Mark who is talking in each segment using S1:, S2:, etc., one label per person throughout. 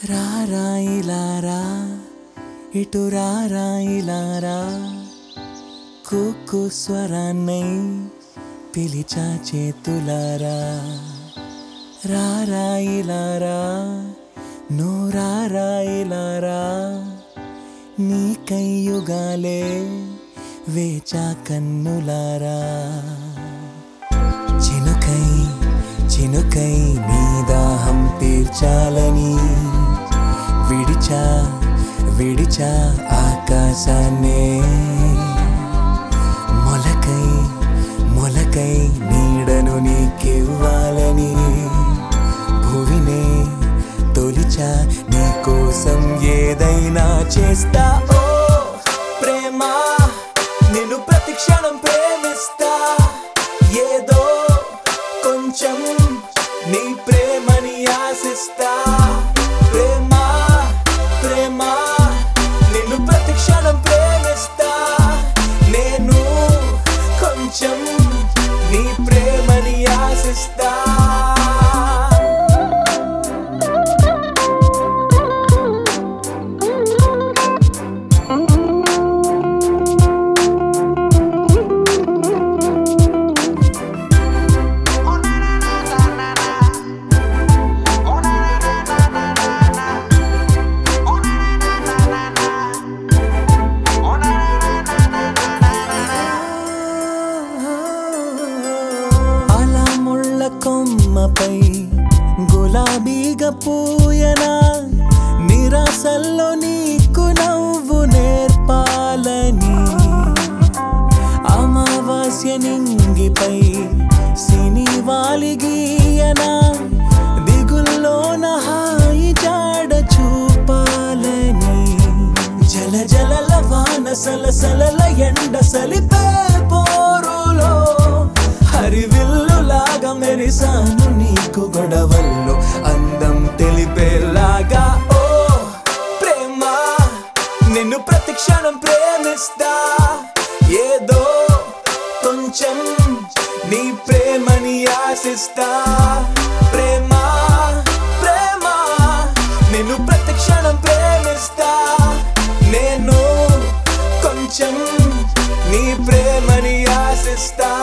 S1: రారా ఇలారా ఇటు రారా ఇలారా కుక్కు స్వరాన్నై పిలిచా చేతులారా రారా ఇలారా నూరారా ఇలారా నీ కయ్యుగాలే వేచా కన్నులారా చినుకై చినుకై నీ దాహం తీర్చాలని విడిచా విడిచా ఆకాశాన్నే మొలకై మొలకై నీడను నీకివ్వాలని భువినే తొలిచా నీ కోసం ఏదైనా చేస్తా ఓ ప్రేమ నిన్ను ప్రతి క్షణం ప్రేమిస్తా ఏదో కొంచెం నీ ప్రేమని ఆశిస్తా ప్రేమ ప్రేమ నిన్ను ప్రతి క్షణం ప్రేమిస్తా నేను కొంచెం నీ ప్రేమని ఆశిస్తా అలా ముళ్ళ కొమ్మపై గులాబీగా పూయనా నిరాశల్లో నీకు నవ్వు నేర్పాలని అమావాస్య నింగిపై సిని వాలిగీయనా దిగుల్లోన హాయి జాడ చూపాలని జల జలల వాన సలసలల ఎండ సలిపే పోరులో హరివిల్లులాగా మెరిసాను నీకు గొడవల్లో అందం తెలిపేలాగా ఓ ప్రేమ నిన్ను ప్రతి క్షణం ప్రేమిస్తా ఏదో కొంచెం నీ ప్రేమని ఆశిస్తా ప్రేమ ప్రేమ నిన్ను ప్రతి క్షణం ప్రేమిస్తా నేను కొంచెం నీ ప్రేమని ఆశిస్తా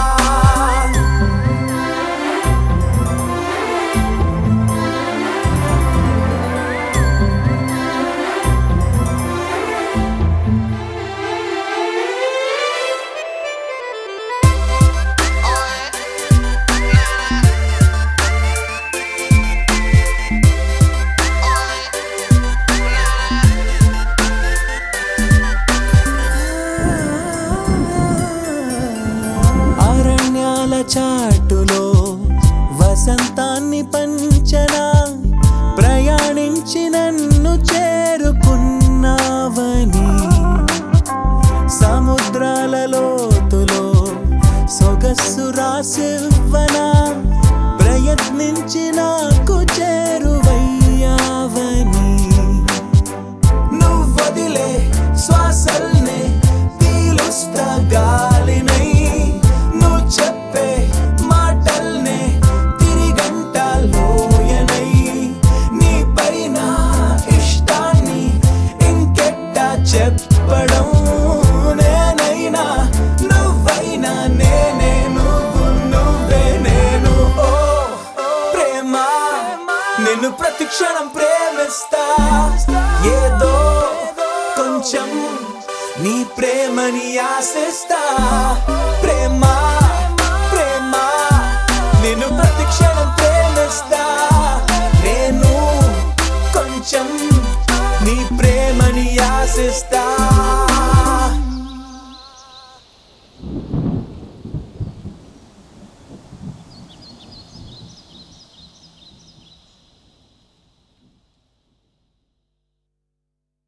S1: అరణ్యాల చాటులో వసంతాన్ని పంచనా ప్రయాణించి నన్ను చేరుకున్నావని సముద్రాల లోతులో సొగస్సు రాసివ్వనా ప్రయత్నించి నాకు చేరువయ్యావని నువ్వదిలే శ్వాసల్నే పీలుస్తా గాలినై నువ్వు చెప్పే మాటల్నే తిరిగంట లోయనై నీ పైన ఇష్టాన్ని ఇంకెట్టా చెప్పడం నేనైనా నువ్వైనా నేనే నువ్వు నువ్వే నేను ఓ ప్రేమ నిన్ను ప్రతి క్షణం ప్రేమిస్తా ఏదో కొంచెం నీ ప్రేమని ఆశిస్తా